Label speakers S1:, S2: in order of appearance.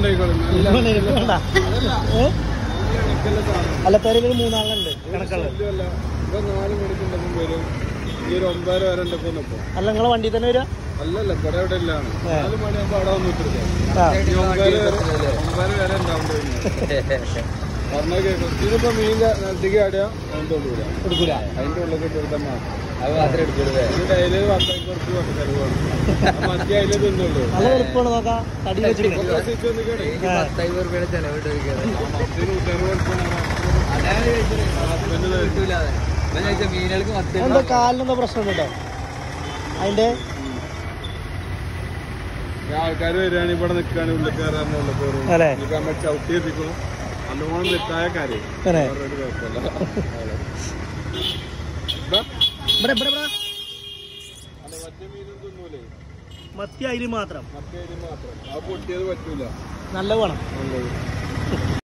S1: കൊണ്ടുപോയിക്കോളും നല്ല
S2: വേണ്ട ഏ?
S1: കണക്കുള്ള സാധനം
S2: അല്ല പേര് മൂന്നാളുണ്ട് കണക്കുള്ളത്
S1: ശല്യമല്ല. ഇപ്പൊ നാല് മണിക്കുണ്ടെങ്കിൽ വരും ഈ ഒരു ഒമ്പതര വരെ ഉണ്ട് ഇപ്പൊ ഇപ്പൊ
S2: അല്ല നിങ്ങളെ വണ്ടി തന്നെ വരിക
S1: അല്ലല്ല ഇവിടെ എവിടെ ഇല്ലാണ്
S2: ഏ.
S1: നാല് മണിയാകുമ്പോ അവിടെ വന്നിട്ടില്ല
S2: ആ
S1: ഇനി ഒമ്പതര വരെ ഒമ്പതര വരെ ഉണ്ടാവും പറഞ്ഞ കേൾക്കും ഇതിപ്പോ മീൻ നദിക്ക് ആടിയാ അതിന്റെ ഉള്ളിൽ
S2: എടുക്കൂല
S1: അതിന്റെ ഉള്ളിൽ എടുത്താൽ മാത്രം
S3: അത് മാത്രമേ എടുക്കുള്ളൂ
S1: ഇത് ഡെയിലി പത്തായിരം കുറച്ച് കൊണ്ട് ചെലവാണ് മറ്റേ അതിലേ തിന്നുള്ളൂ
S2: നല്ല എളുപ്പമാണ് നോക്കാം തടി വെച്ചിട്ട്
S1: പ്രസവിച്ച് വന്നിക്കാണ്.
S2: ആ.
S3: പത്തയ്യൂറ് രൂപയുടെ ചെലവിട്ട്
S1: മറ്റേ നൂറ്ററുപത് കൊടുക്കണം.
S3: അതാണ് ചോദിച്ചത്
S1: ഹസ്ബൻഡ് തരും.
S3: കിട്ടൂലാതെ ഞാൻ ചോദിച്ച മീനുകൾക്ക് പത്ത്
S2: എന്താ കാലിനെന്താ പ്രശ്നം കേട്ടോ അതിന്റെ
S1: ആൾക്കാർ വരികയാണെങ്കിൽ ഇവിടെ നിൽക്കാൻ ഉള്ളിൽ കയറാൻ ഉള്ളിൽ കയറും
S2: അല്ലേ
S1: ഇനിയിപ്പോ നമ്മൾ ചവിട്ടി എത്തിക്കും നല്ലോണം തെറ്റായ കാര്യം
S2: അല്ലേ
S1: വേറൊരു കുഴപ്പമില്ല
S2: ഇവിടെ ഇവിടെ ഇവിടെ
S1: അല്ല മറ്റേ മീനും തിന്നൂലേ
S2: മത്തി അയില് മാത്രം
S1: മറ്റേ ഇതിന് മാത്രം ആ പൊട്ടിയത് പറ്റൂല
S2: നല്ല വേണം
S1: നല്ലത്